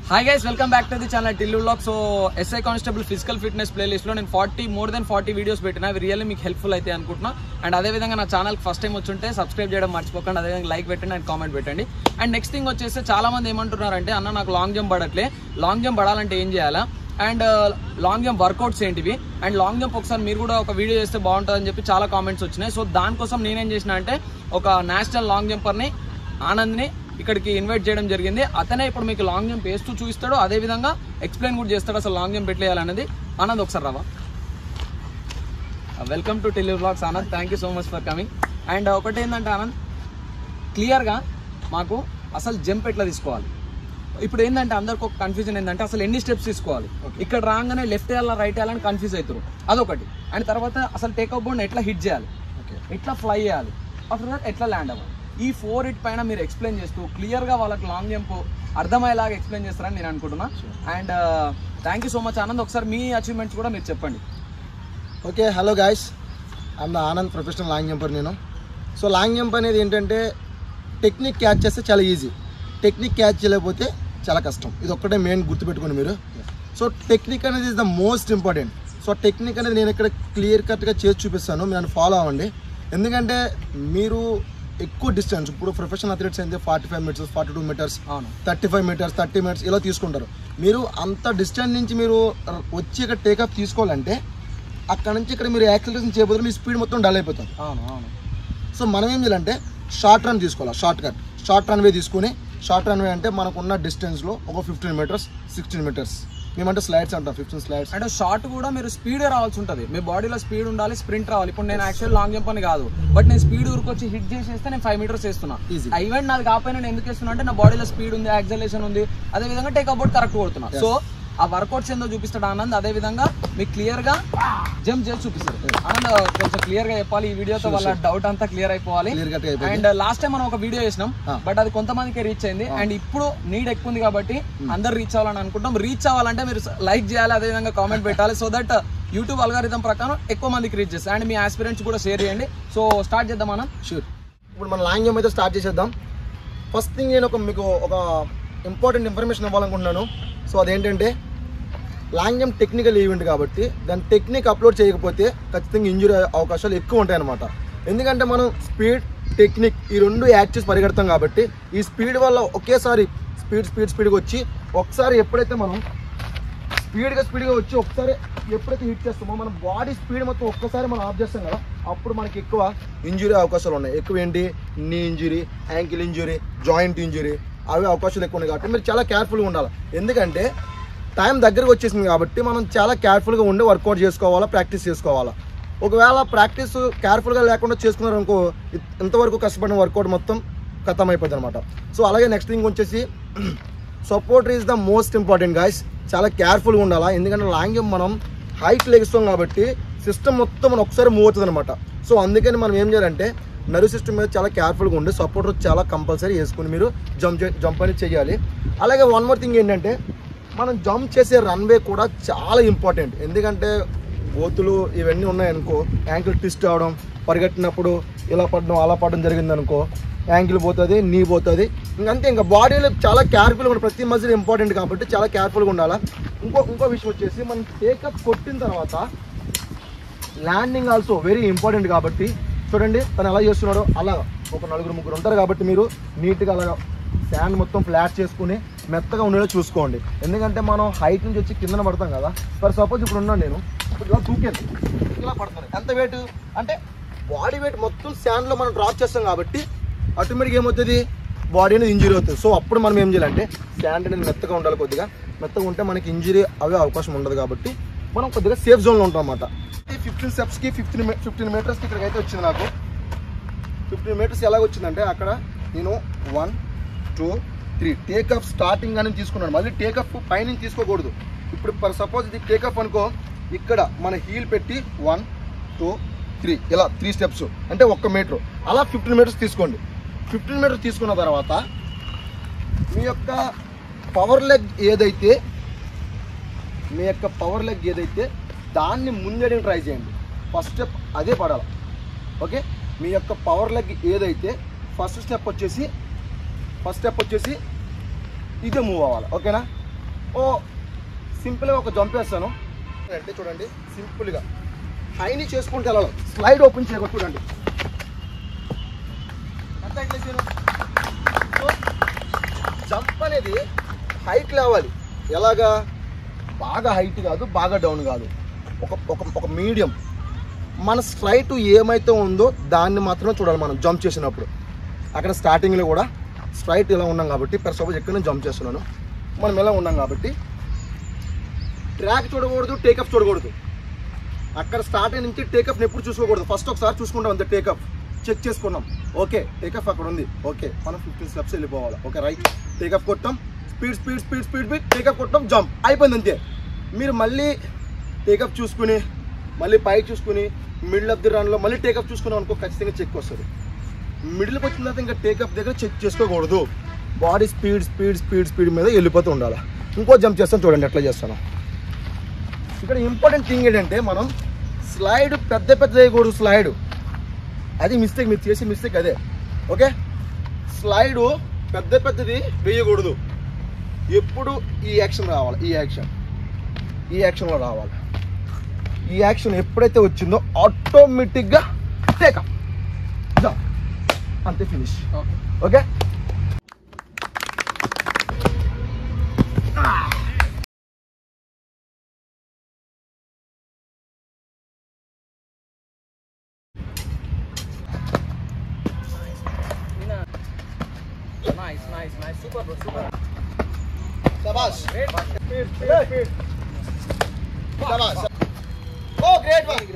Hi guys welcome back to the channel Tillu blog so SI constable physical fitness ప్లేలిస్ట్లో నేను forty more then forty videos పెట్టిన అవి really మీకు helpful అయితే అనుకుంటున్నా అండ్ అదేవిధంగా నా ఛానల్కి ఫస్ట్ టైం వచ్చుంటే సబ్స్క్రైబ్ చేయడం మర్చిపోకండి అదేవిధంగా లైక్ పెట్టండి అండ్ కామెంట్ పెట్టండి అండ్ నెక్స్ట్ థింగ్ వచ్చేసి చాలా మంది ఏమంటున్నారంటే అన్న నాకు లాంగ్ జంప్ పడట్లే లాంగ్ జంప్ పడాలంటే ఏం చేయాలా అండ్ లాంగ్ జంప్ వర్కౌట్స్ ఏంటివి అండ్ లాంగ్ జంప్ ఒకసారి మీరు కూడా ఒక వీడియో చేస్తే బాగుంటుందని చెప్పి చాలా కామెంట్స్ వచ్చినాయి సో దానికోసం నేనేం చేసిన అంటే ఒక నేషనల్ లాంగ్ జంపర్ని ఆనంద్ని ఇక్కడికి ఇన్వైట్ చేయడం జరిగింది అతనే ఇప్పుడు మీకు లాంగ్ జంప్ వేస్తూ చూపిస్తాడు అదే విధంగా ఎక్స్ప్లెయిన్ కూడా చేస్తాడు అసలు లాంగ్ జంప్ ఎట్లా వేయాలనేది ఆనంద్ ఒకసారి రావా welcome to tele blogs Anand thank you so much for coming and ఒకటి ఏంటంటే ఆనంద్ క్లియర్గా మాకు అసలు జంప్ ఎట్లా తీసుకోవాలి ఇప్పుడు ఏంటంటే అందరికి ఒక కన్ఫ్యూజన్ ఏంటంటే అసలు ఎన్ని స్టెప్స్ తీసుకోవాలి ఇక్కడ రాగానే లెఫ్ట్ వేయాలా రైట్ వేయాలని కన్ఫ్యూజ్ అవుతారు అదొకటి అండ్ తర్వాత అసలు టేక్అప్ బోర్డ్ ఎట్లా హిట్ చేయాలి ఎట్లా ఫ్లై చేయాలి ఆఫ్టర్ దట్ ఎట్లా ల్యాండ్ అవ్వాలి ఈ ఫోర్ ఇట్ పైన మీరు ఎక్స్ప్లెయిన్ చేస్తూ క్లియర్గా వాళ్ళకి లాంగ్ జంప్ అర్థమయ్యేలాగా ఎక్స్ప్లెయిన్ చేస్తారని నేను అనుకుంటున్నా and thank you so much Anand ఒకసారి మీ అచీవ్మెంట్స్ కూడా మీరు చెప్పండి okay hello guys I'm the Anand professional long jumper నేను సో లాంగ్ జంప్ అనేది ఏంటంటే టెక్నిక్ క్యాచ్ చేస్తే చాలా ఈజీ టెక్నిక్ క్యాచ్ చేయలేకపోతే చాలా కష్టం ఇది ఒక్కటే మెయిన్ గుర్తుపెట్టుకోండి మీరు సో టెక్నిక్ అనేది is the most important so technique అనేది నేను ఇక్కడ క్లియర్ కట్గా చేసి చూపిస్తాను మీరు ఫాలో అవ్వండి ఎందుకంటే మీరు ఎక్కువ డిస్టెన్స్ ఇప్పుడు ప్రొఫెషనల్ అథ్లెట్స్ అయితే forty five metres forty two metres అవును thirty five metres thirty metres ఇలా తీసుకుంటారు మీరు అంత డిస్టెన్స్ నుంచి మీరు వచ్చి ఇక్కడ టేకప్ తీసుకోవాలంటే అక్కడ నుంచి ఇక్కడ మీరు యాక్సిలరేషన్ చేయబోతున్న మీ స్పీడ్ మొత్తం డల్ అయిపోతుంది అవును అవును సో మనం ఏం చేయాలంటే షార్ట్ రన్ తీసుకోవాలి షార్ట్ కట్ షార్ట్ రన్వే తీసుకుని షార్ట్ రన్వే అంటే మనకున్న డిస్టెన్స్లో ఒక ఫిఫ్టీన్ మీటర్స్ సిక్స్టీన్ మీటర్స్ మేమంటే స్లైడ్స్ అంటాం ఫిఫ్టీన్ స్లైడ్స్ అంటే షార్ట్ కూడా మీరు స్పీడ్ రావాల్సి ఉంటుంది మీ బాడీలో స్పీడ్ ఉండాలి స్ప్రింట్ రావాలి ఇప్పుడు నేను యాక్చువల్ లాంగ్ జంప్ అని కాదు బట్ నేను స్పీడ్ ఊరుకొచ్చి హిట్ చేసేస్తే నేను ఫైవ్ మీటర్స్ వేస్తున్నా Easy. ఆ ఈవెంట్ నాది కాకపోయినా నేను ఎందుకు వేస్తున్నా అంటే నా బాడీలో స్పీడ్ ఉంది యాక్సలేషన్ ఉంది అదే విధంగా టేక్ అబౌట్ కరెక్ట్ కొడుతున్నా సో ఆ వర్కౌట్స్ ఏందో చూపిస్తాడు ఆనంద్ అదే విధంగా మీకు క్లియర్ గా జంప్ చేసి చూపిస్తాడు ఆనంద్ కొంచెం క్లియర్ గా చెప్పాలి ఈ వీడియోతో వాళ్ళ డౌట్ అంతా క్లియర్ అయిపోవాలి క్లియర్ కట్గా అయిపోయింది అండ్ లాస్ట్ టైం మనం ఒక వీడియో చేసినాం Ah. బట్ అది కొంతమందికి రీచ్ అయింది అండ్ ఇప్పుడు నీడ్ ఎక్కువ ఉంది కాబట్టి అందరు రీచ్ అవ్వాలని అనుకుంటాం రీచ్ అవ్వాలంటే మీరు లైక్ చేయాలి అదే విధంగా కామెంట్ పెట్టాలి సో దట్ యూట్యూబ్ అల్గారిథం ప్రకారం ఎక్కువ మందికి రీచ్ చేస్తాయి అండ్ మీ ఆస్పిరెంట్స్ కూడా షేర్ చేయండి సో స్టార్ట్ చేద్దాం మనం షూర్ ఇప్పుడు మన లాంగ్ జంప్ అయితే స్టార్ట్ చేసేద్దాం ఫస్ట్ థింగ్ నేను ఒక మీకు ఒక ఇంపార్టెంట్ ఇన్ఫర్మేషన్ ఇవ్వాలనుకుంటున్నాను సో అదేంటంటే లాంగ్ జంప్ టెక్నికల్ ఈవెంట్ కాబట్టి దాని టెక్నిక్ అప్లోడ్ చేయకపోతే ఖచ్చితంగా ఇంజురీ అవకాశాలు ఎక్కువ ఉంటాయి అనమాట ఎందుకంటే మనం స్పీడ్ టెక్నిక్ ఈ రెండు యాడ్ చేసి పరిగెడతాం కాబట్టి ఈ స్పీడ్ వల్ల ఒకేసారి స్పీడ్ స్పీడ్ స్పీడ్గా వచ్చి ఒకసారి ఎప్పుడైతే మనం స్పీడ్గా స్పీడ్గా వచ్చి ఒకసారి ఎప్పుడైతే హిట్ చేస్తామో మన బాడీ స్పీడ్ మొత్తం ఒక్కసారి మనం ఆఫ్ చేస్తాం కదా అప్పుడు మనకి ఎక్కువ ఇంజురీ అవకాశాలు ఉన్నాయి ఎక్కువ ఏంటి knee injury ankle injury joint injury అవి అవకాశాలు ఎక్కువ ఉన్నాయి కాబట్టి మీరు చాలా కేర్ఫుల్గా ఉండాలి ఎందుకంటే టైం దగ్గరకు వచ్చేసింది కాబట్టి మనం చాలా కేర్ఫుల్గా ఉండి వర్కౌట్ చేసుకోవాలా ప్రాక్టీస్ చేసుకోవాలా ఒకవేళ ప్రాక్టీస్ కేర్ఫుల్గా లేకుండా చేసుకున్నారనుకో ఇ- ఇంతవరకు కష్టపడిన వర్కౌట్ మొత్తం ఖతం అయిపోతుంది అనమాట సో అలాగే నెక్స్ట్ థింగ్ వచ్చేసి supporter is the most important guys చాలా కేర్ఫుల్గా ఉండాలా ఎందుకంటే లాంగ్ జంప్ మనం హైట్ లెగిస్తాం కాబట్టి సిస్టమ్ మొత్తం మనం ఒకసారి మూవ్ అవుతుంది అనమాట సో అందుకని మనం ఏం చేయాలంటే నర్వ్ సిస్టమ్ మీద చాలా కేర్ఫుల్గా ఉండి సపోర్టర్ చాలా కంపల్సరీ వేసుకుని మీరు జంప్ జంప్ అనేది చేయాలి అలాగే వన్ మోర్ థింగ్ ఏంటంటే మనం జంప్ చేసే రన్వే కూడా చాలా ఇంపార్టెంట్ ఎందుకంటే గోతులు ఇవన్నీ ఉన్నాయనుకో యాంకిల్ ట్విస్ట్ అవడం పరిగెట్టినప్పుడు ఇలా పడడం అలా పడడం జరిగింది అనుకో యాంకిల్ పోతుంది నీ పోతుంది ఇంకంతే ఇంకా బాడీలో చాలా కేర్ఫుల్గా ఉండాలి ప్రతి మజిల్ ఇంపార్టెంట్ కాబట్టి చాలా కేర్ఫుల్గా ఉండాలి ఇంకో ఇంకో విషయం వచ్చేసి మనం టేకప్ కొట్టిన తర్వాత ల్యాండింగ్ ఆల్సో వెరీ ఇంపార్టెంట్ కాబట్టి చూడండి తను ఎలా చేస్తున్నాడో అలా ఒక నలుగురు ముగ్గురు ఉంటారు కాబట్టి మీరు నీట్గా అలా శాండ్ మొత్తం ఫ్లాట్ చేసుకుని మెత్తగా ఉండేలా చూసుకోండి ఎందుకంటే మనం హైట్ నుంచి వచ్చి కిందన పడతాం కదా ఫర్ సపోజ్ ఇప్పుడు ఉన్నాను నేను ఇప్పుడు ఇలా దూకేది ఇలా పడతాను ఎంత వెయిట్ అంటే బాడీ వెయిట్ మొత్తం శాండ్లో మనం డ్రాప్ చేస్తాం కాబట్టి ఆటోమేటిక్ ఏమవుతుంది బాడీ అనేది ఇంజురీ అవుతుంది సో అప్పుడు మనం ఏం చేయాలంటే శాండ్ అనేది మెత్తగా ఉండాలి కొద్దిగా మెత్తగా ఉంటే మనకి ఇంజురీ అవే అవకాశం ఉండదు కాబట్టి మనం కొద్దిగా సేఫ్ జోన్లో ఉంటాం అన్నమాట ఫిఫ్టీన్ స్టెప్స్కి ఫిఫ్టీన్ ఫిఫ్టీన్ మీటర్స్కి ఇక్కడికి అయితే వచ్చింది నాకు ఫిఫ్టీన్ మీటర్స్ ఎలాగ వచ్చిందంటే అక్కడ నేను one two three take up starting అని తీసుకున్నాను మళ్ళీ టేకప్ పైనుంచి తీసుకోకూడదు ఇప్పుడు ఫర్ సపోజ్ ఇది టేకప్ అనుకో ఇక్కడ మన హీల్ పెట్టి వన్ టూ త్రీ ఇలా త్రీ స్టెప్స్ అంటే ఒక్క మీటర్ అలా ఫిఫ్టీన్ మీటర్స్ తీసుకోండి ఫిఫ్టీన్ మీటర్స్ తీసుకున్న తర్వాత మీ యొక్క పవర్ లెగ్ ఏదైతే మీ యొక్క పవర్ లెగ్ ఏదైతే దాన్ని ముందడికి ట్రై చేయండి ఫస్ట్ స్టెప్ అదే పడాలి ఓకే మీ యొక్క పవర్ లెగ్ ఏదైతే ఫస్ట్ స్టెప్ వచ్చేసి ఫస్ట్ స్టెప్ వచ్చేసి ఇదే మూవ్ అవ్వాలి ఓకేనా ఓ సింపుల్గా ఒక జంప్ వేస్తాను అంటే చూడండి సింపుల్గా హైని చేసుకుంటూ వెళ్ళాలి స్లైడ్ ఓపెన్ చేయకూడదు చూడండి అంతా ఇట్లా చేయను. సో జంప్ అనేది హైట్ లేవాలి ఎలాగా బాగా హైట్ కాదు బాగా డౌన్ కాదు ఒక ఒక ఒక మీడియం మన స్ట్రైట్ ఏమైతే ఉందో దాన్ని మాత్రమే చూడాలి మనం జంప్ చేసినప్పుడు అక్కడ స్టార్టింగ్లో కూడా స్ట్రైట్ ఇలా ఉన్నాం కాబట్టి పర్ సపోజ్ ఎక్కడ నేను జంప్ చేస్తున్నాను మనం ఎలా ఉన్నాం కాబట్టి ట్రాక్ చూడకూడదు టేకప్ చూడకూడదు అక్కడ స్టార్ట్ అయిన నుంచి టేకప్ని ఎప్పుడు చూసుకోకూడదు ఫస్ట్ ఒకసారి చూసుకుంటాం అంతే టేకప్ చెక్ చేసుకున్నాం ఓకే టేకప్ అక్కడ ఉంది ఓకే మనం ఫిఫ్టీన్ స్టెప్స్ వెళ్ళిపోవాలి ఓకే రైట్ టేకప్ కొట్టాం speed speed speed speed speed take up కొట్టాం జంప్ అయిపోయింది అంతే మీరు మళ్ళీ టేకప్ చూసుకుని మళ్ళీ పై చూసుకుని మిడిల్ ఆఫ్ ది రన్లో మళ్ళీ టేకప్ చూసుకున్నాం అనుకో ఖచ్చితంగా చెక్ వస్తుంది మిడిల్కి వచ్చిన తర్వాత ఇంకా టేకప్ దగ్గర చెక్ చేసుకోకూడదు body speed speed speed speed మీద వెళ్ళిపోతూ ఉండాలి ఇంకో జంప్ చేస్తాను చూడండి ఎట్లా చేస్తాను ఇక్కడ ఇంపార్టెంట్ థింగ్ ఏంటంటే మనం స్లైడ్ పెద్ద పెద్ద వేయకూడదు స్లైడ్ అది మిస్టేక్ మీరు చేసే మిస్టేక్ అదే ఓకే స్లైడ్ పెద్ద పెద్దది వేయకూడదు ఎప్పుడు ఈ యాక్షన్ రావాలి ఈ యాక్షన్ ఈ యాక్షన్లో రావాలి ఈ యాక్షన్ ఎప్పుడైతే వచ్చిందో ఆటోమేటిక్గా టేకప్ అంతే finish okay okay nice nice nice super bro super శబాష్ గ్రేట్ స్పీడ్ స్పీడ్ స్పీడ్ శబాష్ ఓ గ్రేట్ వన్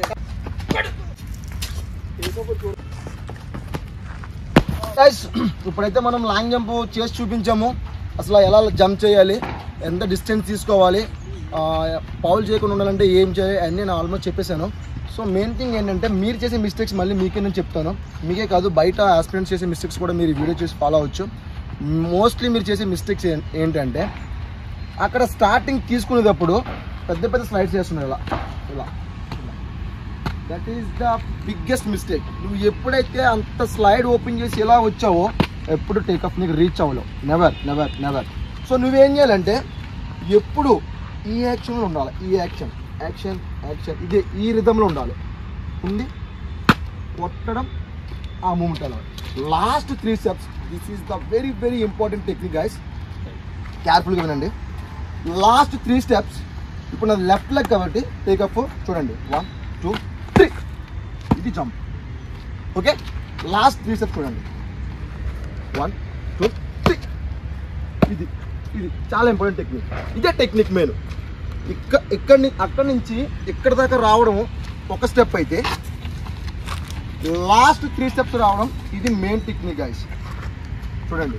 గైస్ ఇప్పుడైతే మనం లాంగ్ జంప్ చేసి చూపించాము అసలు ఎలా జంప్ చేయాలి ఎంత డిస్టెన్స్ తీసుకోవాలి ఆ, పౌల్ చేయకుండా ఉండాలంటే ఏం చేయాలి అన్నీ నేను ఆల్మోస్ట్ చెప్పేశాను సో మెయిన్ థింగ్ ఏంటంటే మీరు చేసే మిస్టేక్స్ మళ్ళీ మీకే నేను చెప్తాను మీకే కాదు బయట ఆస్పిరెంట్స్ చేసే మిస్టేక్స్ కూడా మీరు వీడియో చేసి ఫాలో అవ్వచ్చు మోస్ట్లీ మీరు చేసే మిస్టేక్స్ ఏంటంటే అక్కడ స్టార్టింగ్ తీసుకునేటప్పుడు పెద్ద పెద్ద స్లైడ్స్ చేస్తున్నారు ఇలా ఇలా that is the biggest mistake నువ్వు ఎప్పుడైతే అంత స్లైడ్ ఓపెన్ చేసి ఎలా వచ్చావో ఎప్పుడు టేకప్ నీకు రీచ్ అవ్వలేవు నెవర్ నెవర్ నెవర్ సో నువ్వేం చేయాలంటే ఎప్పుడు ఈ యాక్షన్లో ఉండాలి ఈ యాక్షన్ యాక్షన్ యాక్షన్ ఇదే ఈ రిధంలో ఉండాలి ఉంది కొట్టడం ఆ మూమెంట్ అలా last three steps this is the very very important technique guys కేర్ఫుల్గా వినండి లాస్ట్ త్రీ స్టెప్స్ ఇప్పుడు నాది లెఫ్ట్ లెగ్ కాబట్టి టేకప్ చూడండి వన్ టూ త్రీ ఇది jump okay last three steps చూడండి వన్ టూ త్రీ ఇది ఇది చాలా ఇంపార్టెంట్ టెక్నిక్ ఇదే టెక్నిక్ మెయిన్ ఇక్కడ ఇక్కడ ని- అక్కడి నుంచి ఇక్కడ దాకా రావడం ఒక స్టెప్ అయితే లాస్ట్ త్రీ స్టెప్స్ రావడం ఇది మెయిన్ టెక్నిక్ గైస్ చూడండి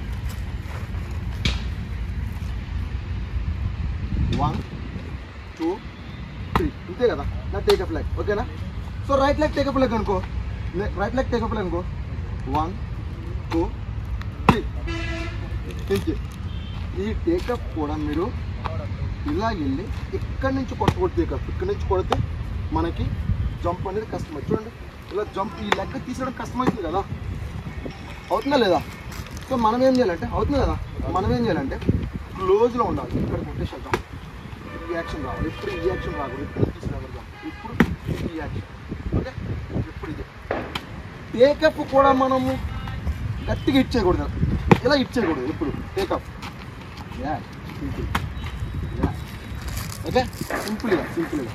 వన్ టూ త్రీ ఇంతే కదా నా టేకప్ లెగ్ ఓకేనా so right leg take up leg అనుకో రైట్ లెగ్ టేకప్ లెగ్ అనుకో వన్ టూ త్రీ ఇంకే ఈ టేకప్ కూడా మీరు ఇలా వెళ్ళి ఇక్కడి నుంచి కొట్టకూడదు టేకప్ ఇక్కడి నుంచి కొడితే మనకి జంప్ అనేది కష్టం చూడండి ఇలా జంప్ ఈ లెగ్ తీసడం కష్టమవుతుంది కదా అవుతుందా లేదా సో మనం ఏం చేయాలంటే అవుతుంది కదా మనం ఏం చేయాలంటే క్లోజ్లో ఉండాలి ఇక్కడ కొట్టేసేద్దాం ఈ యాక్షన్ రావాలి ఇప్పుడు ఈ యాక్షన్ రాకూడదు ఇప్పుడు తీసుకురాకూడదు ఇప్పుడు ఈ యాక్షన్ ఓకే ఇప్పుడు ఇది టేకప్ కూడా మనము గట్టిగా ఇచ్చేయకూడదు ఇలా ఇచ్చేయకూడదు ఇప్పుడు take up ya simple ya okay సింపుల్గా సింపుల్గా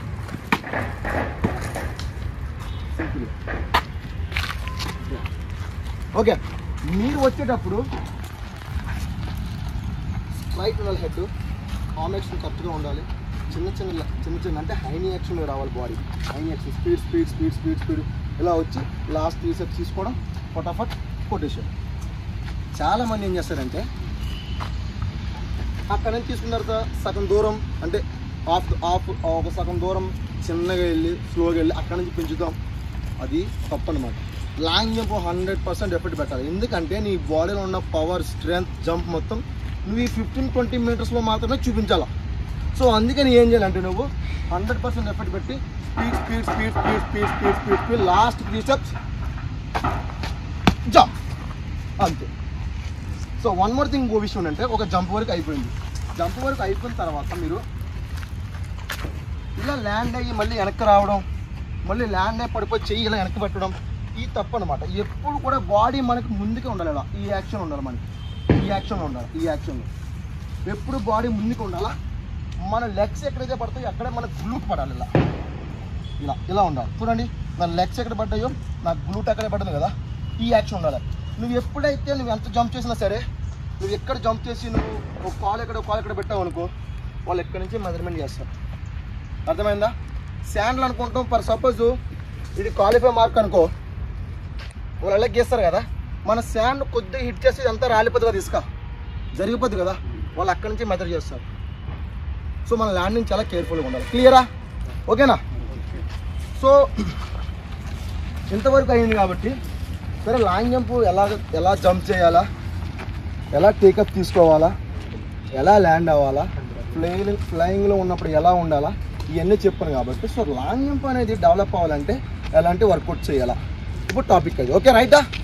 సింపుల్గా ఓకే మీరు వచ్చేటప్పుడు రైట్ ఉండాలి హెడ్ ఆమ్ యాక్షన్ కరెక్ట్గా ఉండాలి చిన్న చిన్న చిన్న చిన్న అంటే హైనీ యాక్షన్లో రావాలి body high knee action speed speed speed speed speed ఇలా వచ్చి లాస్ట్ త్రీ స్టెప్స్ తీసుకోవడం ఫటాఫట్ కొట్టేసాడు చాలామంది ఏం చేస్తారంటే అక్కడ నుంచి తీసుకున్న తర్వాత సగం దూరం అంటే ఆఫ్ ఆఫ్ ఒక సగం దూరం చిన్నగా వెళ్ళి స్లోగా వెళ్ళి అక్కడ నుంచి పెంచుతాం అది తప్పు అనమాట long jump hundred percent effort పెట్టాలి ఎందుకంటే నీ బాడీలో ఉన్న పవర్ స్ట్రెంగ్త్ జంప్ మొత్తం నువ్వు ఈ ఫిఫ్టీన్ ట్వంటీ మీటర్స్లో మాత్రమే చూపించాలా సో అందుకని ఏం చేయాలంటే నువ్వు హండ్రెడ్ పర్సెంట్ ఎఫర్ట్ పెట్టి speed speed speed speed speed speed speed speed last three steps jump అంతే సో వన్ మోర్ థింగ్ ఇంకో విషయం అంటే ఒక జంప్ వరకు అయిపోయింది జంప్ వరకు అయిపోయిన తర్వాత మీరు ఇలా ల్యాండ్ అయ్యి మళ్ళీ వెనక్కి రావడం మళ్ళీ ల్యాండ్ అయ్యి పడిపోయి చెయ్యి ఇలా వెనక్కి పెట్టడం ఈ తప్పు అనమాట ఎప్పుడు కూడా బాడీ మనకి ముందుకే ఉండాలి ఇలా ఈ యాక్షన్ ఉండాలి మనకి ఈ యాక్షన్లో ఉండాలి ఈ యాక్షన్లో ఎప్పుడు బాడీ ముందుకు ఉండాలా మన లెగ్స్ ఎక్కడైతే పడతాయో అక్కడే మన గ్లూట్ పడాలి ఇలా ఇలా ఇలా ఉండాలి చూడండి నా లెగ్స్ ఎక్కడ పడ్డాయో నా గ్లూట్ అక్కడే పడ్డది కదా ఈ యాక్షన్ ఉండాలి నువ్వు ఎప్పుడైతే నువ్వు ఎంత జంప్ చేసినా సరే నువ్వు ఎక్కడ జంప్ చేసి నువ్వు ఒక కాల్ ఎక్కడ ఒక కాల్ ఎక్కడ పెట్టావు అనుకో వాళ్ళు ఎక్కడి నుంచి మెజర్మెంట్ చేస్తారు అర్థమైందా శాండ్లు అనుకుంటాం ఫర్ సపోజ్ ఇది క్వాలిఫై మార్క్ అనుకో వాళ్ళు ఎలా గీస్తారు కదా మన శాండ్ కొద్దిగా హిట్ చేసి ఇదంతా రాలిపోతుంది కదా ఇసుక జరిగిపోద్ది కదా వాళ్ళు అక్కడి నుంచి మెజర్ చేస్తారు సో మన ల్యాండింగ్ చాలా కేర్ఫుల్గా ఉండాలి క్లియరా ఓకేనా సో ఇంతవరకు అయింది కాబట్టి సరే లాంగ్ జంప్ ఎలా ఎలా జంప్ చేయాలా ఎలా టేకప్ తీసుకోవాలా ఎలా ల్యాండ్ అవ్వాలా ఫ్లైయింగ్ ఫ్లయింగ్లో ఉన్నప్పుడు ఎలా ఉండాలా ఇవన్నీ చెప్పాను కాబట్టి సో లాంగ్ జంప్ అనేది డెవలప్ అవ్వాలంటే ఎలాంటి వర్కౌట్ చేయాలా ఇప్పుడు టాపిక్ అది ఓకే రైటా